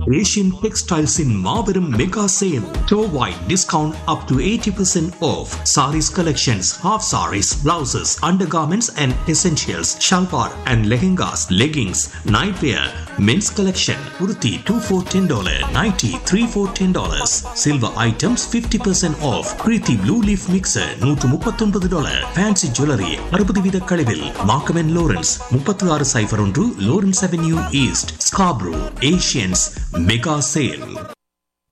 Asian டெக்ஸ்டைல்ஸின் மாபெரும் mega sale டோவாய் discount up to eighty percent off sarees collections, half sarees, blouses, undergarments and essentials, shalwar and lehengas, leggings, nightwear, men's collection, kurti 2 for $10, nighty 3 for $10, silver items 50% off, Preeti blue leaf mixer 139 dollar, fancy jewelry 60 வீத கழிவில், Markham and Lawrence 36 சைபர் ஒன்று Lawrence Avenue East, Scarborough, Asians, mega sale.